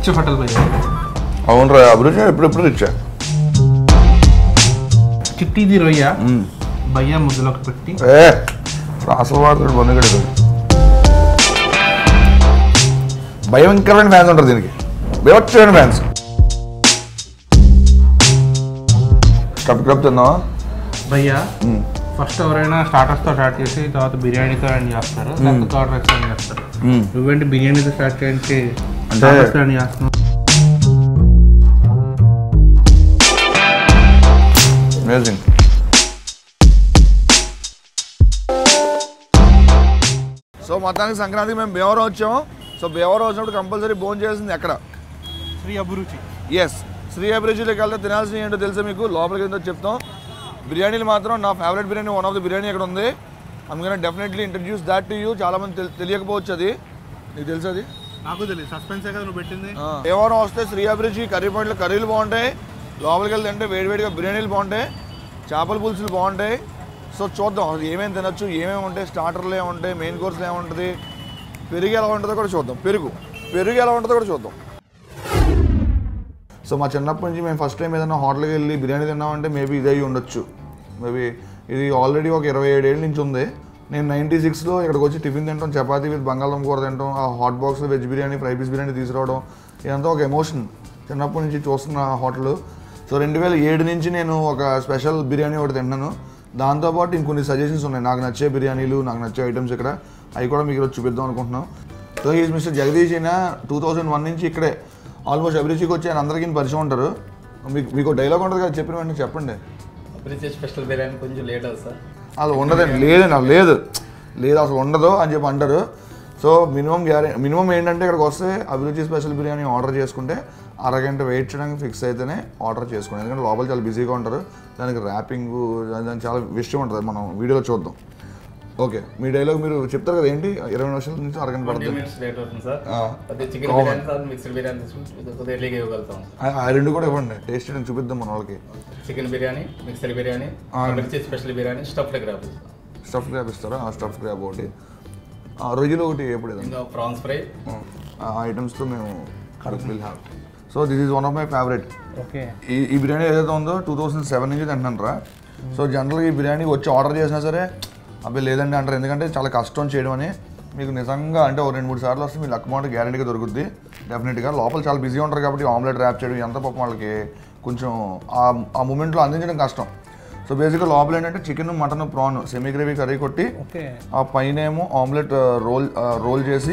Rich hotel భయ్యా అవునరా అభిరుచి ఎప్పుడెప్పుడు ఇచ్చా చిట్టిది రొయ్య భయ్యా ముద్దలోకి పెట్టి ఏ అసలు వాడుతాడు బంధుగడు భయంకరమైన ఫ్యాన్స్ ఉంటారు దీనికి భయవచ్చమైన ఫ్యాన్స్ కప్ కప్ తిన్నావా భయ్యా ఫస్ట్ ఎవరైనా స్టార్టర్స్తో స్టార్ట్ చేసి తర్వాత బిర్యానీతో ఎండ్ చేస్తారు లేకపోతే కర్డ్ రైస్ ఎండ్ చేస్తారు మ్మ్. నువ్వేంటి బిర్యానీతో స్టార్ట్ చేయించి అంటే- స్టార్టర్స్తో ఎండ్ చేస్తున్నావు అమేజింగ్ సో మొత్తానికి సంక్రాంతికి మేము భీమవరం వచ్చాము సో భీమవరం వచ్చినప్పుడు కంపల్సరీ భోజనం చేసింది ఎక్కడ శ్రీ అభిరుచి ఎస్ శ్రీ అభిరుచిలోకి వెళ్తే తినాల్సిన ఏంటో తెలుసా మీకు లోపలికి ఏంటో చెప్తాం బిర్యానీలు మాత్రం నా favourite biryani one of the biryani ఎక్కడ ఉంది అందుకని definitely introduce that to you చాలా మంది తెలి- తెలియకపోవచ్చు అది నీకు తెలుసు అది నాకు తెలియదు సస్పెన్సే కదా నువ్వు పెట్టింది భీమవరం వస్తే శ్రీ అభిరుచి కర్రీ పాయింట్లో కర్రీలు బాగుంటాయి లోపలికి వెళ్తే అంటే వేడివేడిగా బిర్యానీలు బాగుంటాయి చేపల పులుసులు బాగుంటాయి సో చూద్దాం అది ఏమేమి తినొచ్చు ఏమేమి ఉంటాయి స్టార్టర్లు ఏముంటాయి మెయిన్ కోర్సులు ఏముంటుంది పెరుగు ఎలా ఉంటుందో కూడా చూద్దాం పెరుగు పెరుగు ఎలా ఉంటుందో కూడా చూద్దాం సో మా చిన్నప్పటి నుంచి మేము ఫస్ట్ టైం ఏదైనా హోటల్కి వెళ్ళి బిర్యానీ తిన్నామంటే మేబీ ఇది అయ్యి ఉండొచ్చు మేబీ ఇది ఆల్రెడీ ఒక ఇరవై ఏడేళ్ళ నుంచి ఉంది నేను నైంటీ సిక్స్లో ఇక్కడికి వచ్చి టిఫిన్ తింటాం చపాతీ విత్ బంగాళదుంప కూర తింటాం ఆ hot box veg biryani fry piece biryani తీసుకురావడం ఇదంతా ఒక ఎమోషన్ చిన్నప్పటి నుంచి చూస్తున్న హోటల్ సో రెండు వేల ఏడు నుంచి నేను ఒక స్పెషల్ బిర్యానీ ఒకటి తింటున్నాను దాంతోపాటు ఇంకొన్ని సజెషన్స్ ఉన్నాయి నాకు నచ్చే బిర్యానీలు నాకు నచ్చే ఐటమ్స్ ఇక్కడ అవి కూడా మీకు ఈరోజు చూపిద్దాం అనుకుంటున్నాం సో ఈజ్ మిస్టర్ జగదీష్ అయినా టూ థౌజండ్ వన్ నుంచి ఇక్కడే ఆల్మోస్ట్ అభిరుచికి వచ్చి ఆయన అందరికీ పరిచయం ఉంటారు మీకు మీకు డైలాగ్ ఉంటుంది కదా చెప్పిన వెంటనే చెప్పండి అభిరుచి స్పెషల్ బిర్యానీ కొంచెం లేట్ అవుతుంది సార్ అది ఉండదండి లేదండి అది లేదు లేదు అసలు ఉండదు అని చెప్పి అంటారు సో మినిమం గ్యారె మినిమం ఏంటంటే ఇక్కడికి వస్తే అభిరుచి స్పెషల్ బిర్యానీ ఆర్డర్ చేసుకుంటే అరగంట వెయిట్ చేయడానికి ఫిక్స్ అయితేనే ఆర్డర్ చేసుకోండి ఎందుకంటే లోపల చాలా బిజీగా ఉంటారు దానికి ర్యాపింగ్ దానికి చాలా విషయం ఉంటుంది మనం వీడియోలో చూద్దాం ఓకే మీ డైలాగ్ మీరు చెప్తారు కదా ఏంటి ఇరవై నిమిషాల నుంచి అరగంట ట్వంటీ పడుతుంది మినిట్స్ లేట్ అవుతుంది సార్ ఆ. అది chicken Common. Biryani sir mixed biryani తీసుకుంటే కొద్దిగా ఎర్లీగా ఇవ్వగలుగుతాం ఆ- ఆ రెండు కూడా ఇవ్వండి టేస్ట్ చేయడానికి చూపిద్దాం మన వాళ్ళకి చికెన్ బిర్యానీ మిక్స్డ్ బిర్యానీ ఆ. Abhiruchi special biryani stuffed crab stuff crab ఇస్తారా ఆ స్టఫ్ క్రాబ్ ఒకటి ఆ రొయ్యలు ఒకటి ఎప్పుడు ఏదైనా ఇంకా ప్రాన్స్ ఫ్రై ఆ ఐటమ్స్తో మేము will have so this is one of my favourite okay ఈ ఈ బిర్యానీ ఏదైతే ఉందో టూ థౌసండ్ సెవెన్ నుంచి తింటున్నాను రా సో జనరల్గా ఈ బిర్యానీ వచ్చి ఆర్డర్ చేసినా సరే అబ్బాయి లేదండి అంటారు ఎందుకంటే చాలా కష్టం చేయడం అని మీకు నిజంగా అంటే ఒక రెండు మూడు సార్లు వస్తే మీ లక్ అమౌంట్ గ్యారెంటీగా దొరుకుద్ది డెఫినెట్గా లోపల చాలా బిజీగా ఉంటారు కాబట్టి ఆమ్లెట్ ర్యాప్ చేయడం ఎంత పాపం వాళ్ళకి కొంచెం ఆ ఆ మూమెంట్లో అందించడం కష్టం సో బేసిక్గా లోపల ఏంటంటే chicken mutton prawn semi gravy curry కొట్టి ఓకే ఆ పైన ఏమో ఆమ్లెట్ రోల్ రోల్ చేసి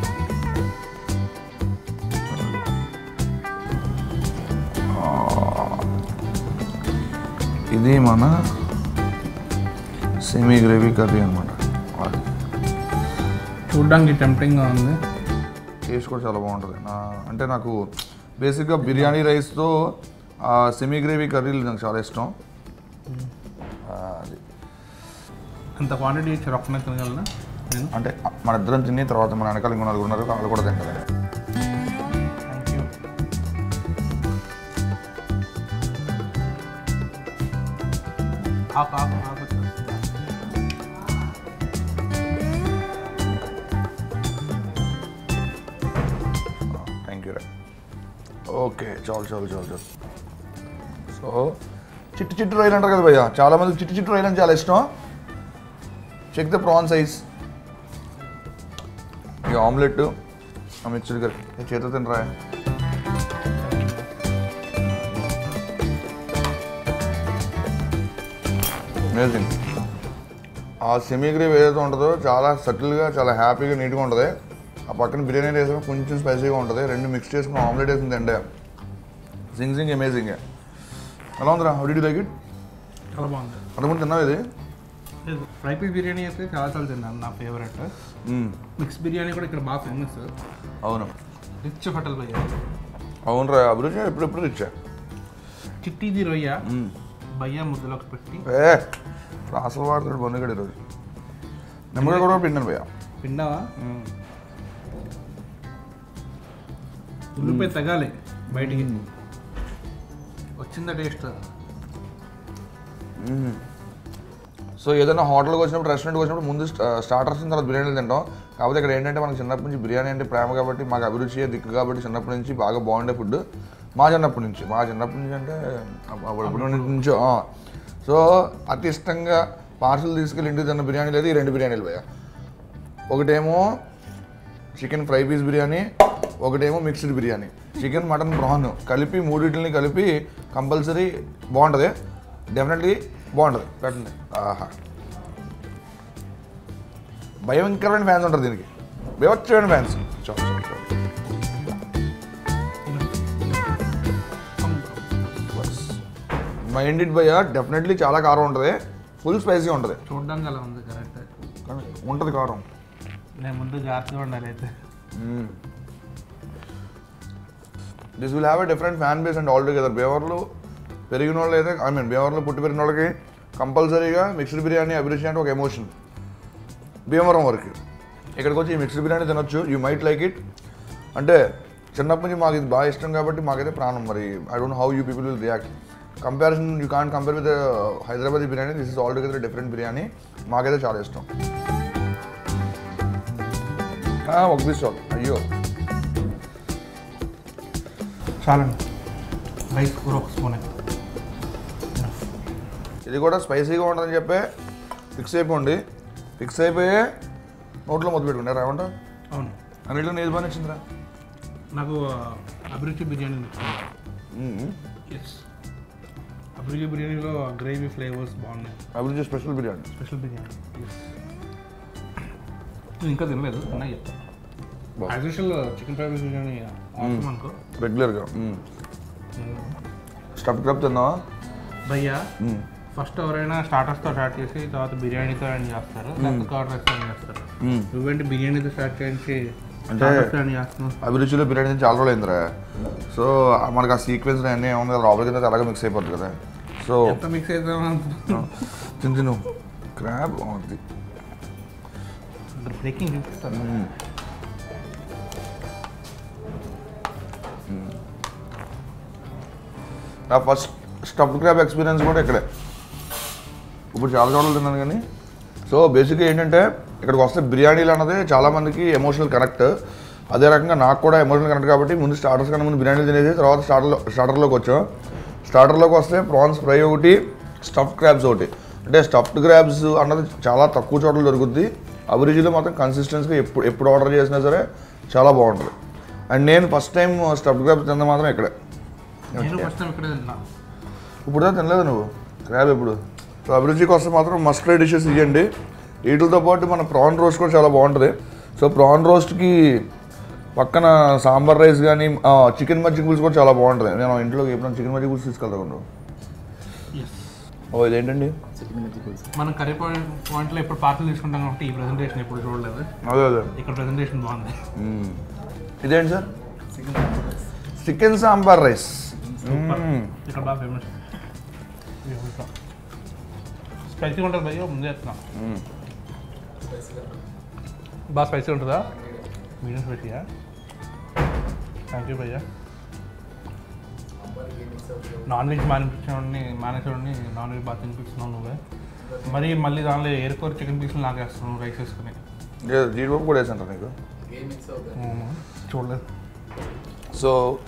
ఇది మన సెమీ గ్రేవీ కర్రీ అనమాట చూడడానికి టెంప్టింగ్గా ఉంది టేస్ట్ కూడా చాలా బాగుంటుంది నా అంటే నాకు బేసిక్గా బిర్యానీ రైస్తో సెమీ గ్రేవీ కర్రీలు నాకు చాలా ఇష్టం ఆ, అది అంత క్వాంటిటీ ఇచ్చారు ఒక్కనే తినగలనా నేను అంటే మన ఇద్దరం తిని తర్వాత మన వెనకాల ఇంకో నలుగురు ఉన్నారు వాళ్ళు కూడా తింటారు థ్యాంక్ యూ ఆకు ఆకు ఆకు వచ్చేస్తుంది. థ్యాంక్ యూ రా ఓకే చాలు చాలు చాలు చాలు సో చిట్టు చిట్టు రైలు అంటారు కదా భయ్య చాలా మంది చిట్టు చిట్టు రైలు అంటే చాలా ఇష్టం చెక్ ద ప్రాన్ సైజ్ ఈ ఆమ్లెట్ ఆ మిక్స్డ్ కర్రీ ఈ చేతితో తినరా అమేజింగ్ ఆ సెమీ గ్రేవ్ ఏదైతే ఉంటుందో చాలా సటిల్గా చాలా హ్యాపీగా నీట్గా ఉంటుంది ఆ పక్కన బిర్యానీ వేసుకుని కొంచెం స్పైసీగా ఉంటుంది రెండు మిక్స్ చేసుకుని ఆమ్లెట్ వేసుకుని తింటే సింగ్ సింగ్ అమేజింగ్ ఎలా ఉందిరా హౌ డి లైక్ ఇట్ చాలా బాగుంది అనుకుంటు తిన్నావు ఇది ఫ్రై పీస్ బిర్యానీ అయితే చాలా చాలా తిన్నాను నా ఫేవరెట్ మ్మ్. మిక్స్ బిర్యానీ కూడా ఇక్కడ బాగా ఫేమస్ అవును రిచ్ హోటల్ భయ్య అవునురా అభిరుచి ఎప్పుడు ఎప్పుడు ఇచ్చా చిట్టిది రొయ్య భయ్య ముద్దలోకి పెట్టి ఏ అసలు వాడుతాడు బొందగడి ఈరోజు నిమ్మకాయ కూడా పిండాను భయ్యా పిండావా ఉల్లిపాయ తగాలి బయటికి వచ్చిందా టేస్ట్ సో ఏదైనా హోటల్కి వచ్చినప్పుడు రెస్టారెంట్కి వచ్చినప్పుడు ముందు స్టార్టర్స్ తర్వాత బిర్యానీలు తింటాం కాకపోతే ఇక్కడ ఏంటంటే మనకి చిన్నప్పటి నుంచి బిర్యానీ అంటే ప్రేమ కాబట్టి మాకు అభిరుచి దిక్కు కాబట్టి చిన్నప్పటి నుంచి బాగా బాగుండే ఫుడ్ మా చిన్నప్పటి నుంచి మా చిన్నప్పటి నుంచి అంటే అప్పుడు అప్పుడు నుంచో ఆ. సో అతి ఇష్టంగా పార్సల్ తీసుకెళ్ళి ఇంటికి తిన్న బిర్యానీ లేదు ఈ రెండు బిర్యానీలు పోయా ఒకటేమో చికెన్ ఫ్రై పీస్ బిర్యానీ ఒకటేమో mixed biryani chicken mutton prawn కలిపి మూడింటిని కలిపి కంపల్సరీ బాగుంటుంది డెఫినెట్లీ బాగుంటుంది పెట్టండి ఆహా భయంకరమైన ఫ్యాన్స్ ఉంటారు దీనికి బేవచ్చమైన ఫ్యాన్స్ చాలు చాలు చాలు మైండెడ్ భయ డెఫినెట్లీ చాలా కారం ఉంటుంది ఫుల్ స్పైసీ ఉంటుంది చూడడానికి అలా ఉంది కరెక్ట్ కానీ ఉంటుంది కారం నేను ముందు జాగ్రత్తగా ఉండాలి అయితే this will have a different fan base and all together బేవర్లు పెరిగిన వాళ్ళు అయితే ఐ మీన్ బేవర్లో పుట్టి పెరిగిన వాళ్ళకి కంపల్సరీగా మిక్స్డ్ బిర్యానీ అభిరుచి అంటే ఒక ఎమోషన్ భీమవరం వరకు ఇక్కడికి వచ్చి ఈ మిక్స్డ్ బిర్యానీ తినొచ్చు యూ మైట్ లైక్ ఇట్ అంటే చిన్నప్పటి నుంచి మాకు ఇది బాగా ఇష్టం కాబట్టి మాకైతే ప్రాణం మరి I don't how you people will react comparison you can't compare with Hyderabad biryani this is all together different biryani మాకైతే చాలా ఇష్టం ఆ, ఒక పీస్ చాలు అయ్యో చాలండి రైస్ కూర ఒక స్పూన్ ఇది కూడా స్పైసీగా ఉంటుందని చెప్పే ఫిక్స్ అయిపోండి ఫిక్స్ అయిపోయి నోట్లో మొదలు పెట్టుకున్నారు ఏమంటా అవును అన్నిట్లో నీది బాగా నచ్చిందిరా నాకు ఆ, అభిరుచి బిర్యానీ నచ్చింది ఎస్ అభిరుచి బిర్యానీలో గ్రేవీ ఫ్లేవర్స్ బాగున్నాయి Abhiruchi special biryani special biryani yes ఇంకా తినలేదు ఉన్నాయి చెప్తాను బాగుంది. As usual chicken fry piece biryani అవసరం అనుకో రెగ్యులర్గా స్టఫ్ క్రబ్ తిన్నావా భయ్యా మ్మ్. ఫస్ట్ ఎవరైనా స్టార్టర్స్తో స్టార్ట్ చేసి తర్వాత బిర్యానీతో ఎండ్ చేస్తారు లేకపోతే కర్డ్ రైస్తో ఎండ్ చేస్తారు మ్మ్. నువ్వేంటి బిర్యానీతో స్టార్ట్ చేయించి అంటే- స్టార్టర్స్తో ఎండ్ చేస్తున్నావు అభిరుచిలో బిర్యానీ తిని చాలా రోజులు అయిందిరా సో మనకి ఆ సీక్వెన్స్ అన్నీ ఏముంది లోపలికి కింద అలాగే మిక్స్ అయిపోతుంది కదా సో ఎంత మిక్స్ అవుతామో తిని తిను క్రాబ్ బాగుంది బ్రేకింగ్ చూపిస్తాను మ్మ్. నా ఫస్ట్ స్టఫ్ క్రాబ్ ఎక్స్పీరియన్స్ కూడా ఇక్కడే ఇప్పుడు చాలా చోట్ల తిన్నాను కానీ సో బేసిక్గా ఏంటంటే ఇక్కడికి వస్తే బిర్యానీలు అన్నది చాలామందికి ఎమోషనల్ కనెక్ట్ అదే రకంగా నాకు కూడా ఎమోషనల్ కనెక్ట్ కాబట్టి ముందు స్టార్టర్స్ కన్నా ముందు బిర్యానీ తినేది తర్వాత స్టార్టర్లో స్టార్టర్లోకి వచ్చాం స్టార్టర్లోకి వస్తే ప్రాన్స్ ఫ్రై ఒకటి స్టఫ్డ్ క్రాబ్స్ ఒకటి అంటే స్టఫ్డ్ క్రాబ్స్ అన్నది చాలా తక్కువ చోట్ల దొరుకుద్ది అభిరుచిలో మాత్రం కన్సిస్టెన్సీగా ఎప్పుడు ఎప్పుడు ఆర్డర్ చేసినా సరే చాలా బాగుంటుంది అండ్ నేను ఫస్ట్ టైం స్టఫ్డ్ క్రాబ్స్ తిన్న మాత్రం ఇక్కడే నేను ఫస్ట్ టైం ఇక్కడే తిన్నా ఇప్పుడు తినలేదు నువ్వు క్రాబ్ ఎప్పుడు సో అభిరుచికి వస్తే మాత్రం మస్ట్ ట్రై డిషెస్ ఇవ్వండి వీటితో పాటు మన ప్రాన్ రోస్ట్ కూడా చాలా బాగుంటుంది సో ప్రాన్ రోస్ట్కి పక్కన సాంబార్ రైస్ కానీ చికెన్ మజ్జిగ పులుసు కూడా చాలా బాగుంటుంది నేను ఇంట్లో ఎప్పుడైనా చికెన్ మజ్జిగ పులుసు తీసుకెళ్తాను ఎస్ ఓ ఇదేంటండి మనం కర్రీ పాయింట్ పాయింట్లో ఎప్పుడు పార్సల్ తీసుకుంటాం కాబట్టి ఈ ప్రెజెంటేషన్ ఎప్పుడు చూడలేదు అదే అదే ఇక్కడ ప్రెజెంటేషన్ బాగుంది మ్మ్. ఇదేంటి సార్ చికెన్ సాంబార్ రైస్ ఇక్కడ బాగా ఫేమస్ స్పైసీ ఉంటుంది భయ్య ముందే చెప్తున్నా బాగా స్పైసీ ఉంటుందా మీడియం స్పైసీయా థ్యాంక్ యూ భయ్య నాన్ వెజ్ మానిపించండి మానేసేవాడిని నాన్ వెజ్ బాగా తినిపిస్తున్నావు నువ్వే మరి మళ్ళీ దానిలో ఏరుకోర చికెన్ పీసులు నాకేస్తున్నావు రైస్ వేసుకుని జీడిపప్పు కూడా వేసంట నీకు మ్మ్. చూడలేదు సో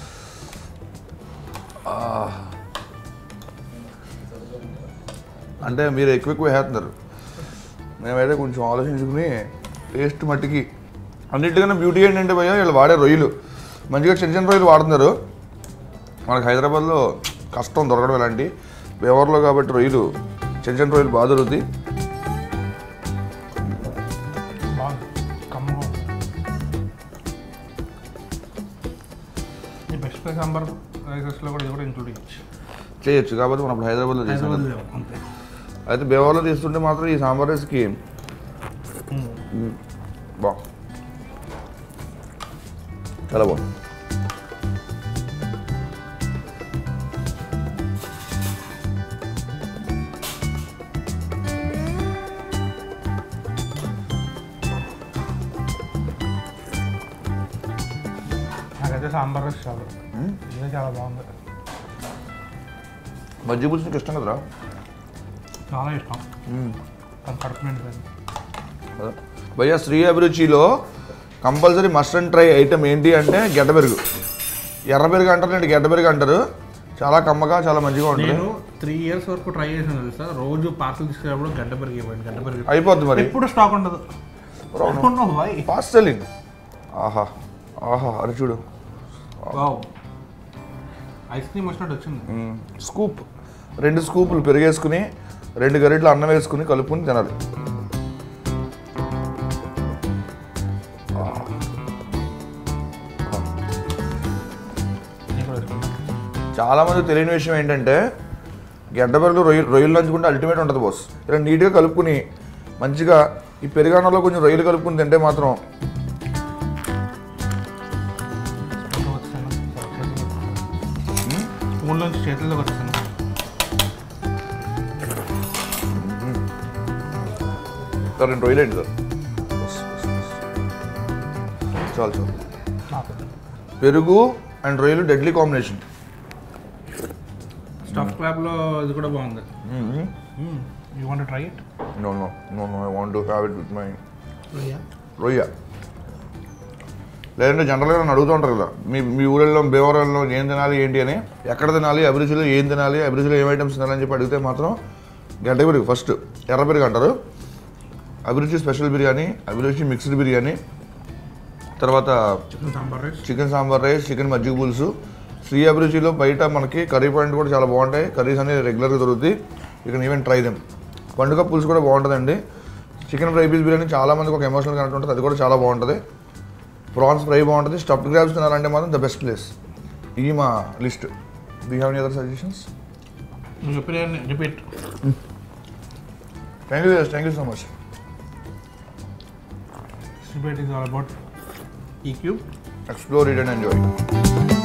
అంటే మీరు ఎక్కువ ఎక్కువ వేస్తున్నారు మేమైతే కొంచెం ఆలోచించుకుని టేస్ట్ మట్టికి అన్నిటికన్నా బ్యూటీ ఏంటంటే భయ్య వీళ్ళు వాడే రొయ్యలు మంచిగా చిన్న చిన్న రొయ్యలు వాడుతున్నారు మనకి హైదరాబాద్లో కష్టం దొరకడం ఇలాంటి వ్యవహారంలో కాబట్టి రొయ్యలు చిన్న చిన్న రొయ్యలు బాగా దొరుకుతాయి బాగుంది కమ్మగా ఉంది ఈ బెస్ట్ ఫ్రై సాంబార్ రైసెస్లో కూడా ఇది కూడా ఇంక్లూడ్ చేయొచ్చు చేయొచ్చు కాబట్టి మనం ఇప్పుడు హైదరాబాద్లో చేసాం హైదరాబాద్ లేవు అంతే అయితే బేవాలో తీస్తుంటే మాత్రం ఈ సాంబార్ రైస్కి మ్మ్. బా చాలా బాగుంది నాకైతే సాంబార్ రైస్ చాలు ఇదే చాలా బాగుంది మజ్జిగ పులుసు నీకు ఇష్టం కదరా చాలా ఇష్టం కానీ కడుపు నిండిపోయింది భయ్య శ్రీ అభిరుచిలో compulsory must and try item ఏంటి అంటే గడ్డ పెరుగు ఎర్ర పెరుగు అంటారు అంటే గడ్డ పెరుగు అంటారు చాలా కమ్మగా చాలా మంచిగా ఉంటుంది నేను త్రీ ఇయర్స్ వరకు ట్రై చేసాను తెలుసా రోజు పార్సల్ తీసుకునేప్పుడు గడ్డ పెరిగి ఇవ్వండి గడ్డ పెరిగి అయిపోద్ది మరి ఎప్పుడు స్టాక్ ఉండదు వై ఫాస్ట్ సెల్లింగ్ ఆహా ఆహా అరే చూడు వావ్ ఐస్ క్రీమ్ వచ్చినట్టు వచ్చింది మ్మ్. స్కూప్ రెండు స్కూపులు పెరిగేసుకుని రెండు గరిటలు అన్నం వేసుకుని కలుపుకుని తినాలి నేను కూడా వేసుకున్నాను. చాలామంది తెలియని విషయం ఏంటంటే గడ్డబెరలు రొయ్యలు రొయ్యలు నంచుకుంటే అల్టిమేట్ ఉంటుంది బాస్ ఇలా నీట్గా కలుపుకుని మంచిగా ఈ పెరుగన్నంలో కొంచెం రొయ్యలు కలుపుకుని తింటే మాత్రం స్పూన్లో వచ్చేసాను. స్పూన్ నుంచి చేతుల్లోకి వచ్చేసాను సార్ రెండు రొయ్యలు ఏంటి సార్ చాలు చాలు పెరుగు అండ్ రొయ్యలు డెడ్లీ కాంబినేషన్ స్టఫ్ క్లాబ్లో ఇది కూడా బాగుంది you want try it no no no no I want to have it with my రొయ్య లేదంటే జనరల్గా నన్ను అడుగుతూ ఉంటారు కదా మీ మీ ఊళ్ళలో బేవరంలో ఏం తినాలి ఏంటి అని ఎక్కడ తినాలి అభిరుచిలో ఏం తినాలి అభిరుచిలో ఏం ఐటమ్స్ తినాలని చెప్పి అడిగితే మాత్రం గడ్డ పెరుగు ఫస్ట్ ఎర్ర పెరుగు అంటారు అభిరుచి స్పెషల్ బిర్యానీ అభిరుచి మిక్స్డ్ బిర్యానీ తర్వాత chicken sambar rice chicken sambar rice chicken మజ్జిగ పులుసు శ్రీ అభిరుచిలో బయట మనకి కర్రీ పాయింట్ కూడా చాలా బాగుంటాయి కర్రీస్ అనేవి రెగ్యులర్గా దొరుకుతాయి you can even try them పండుగ పులుసు కూడా బాగుంటుందండి చికెన్ ఫ్రై పీస్ బిర్యానీ చాలా మందికి ఒక ఎమోషనల్ కనెక్ట్ ఉంటుంది అది కూడా చాలా బాగుంటుంది ప్రాన్స్ ఫ్రై బాగుంటుంది స్టఫ్డ్ గ్రాబ్స్ తినాలంటే మాత్రం ద బెస్ట్ ప్లేస్ ఇది మా list do have any other suggestions నువ్వు చెప్పిన repeat thank you thank you so much repeat is all about ఈ cube explore it and enjoy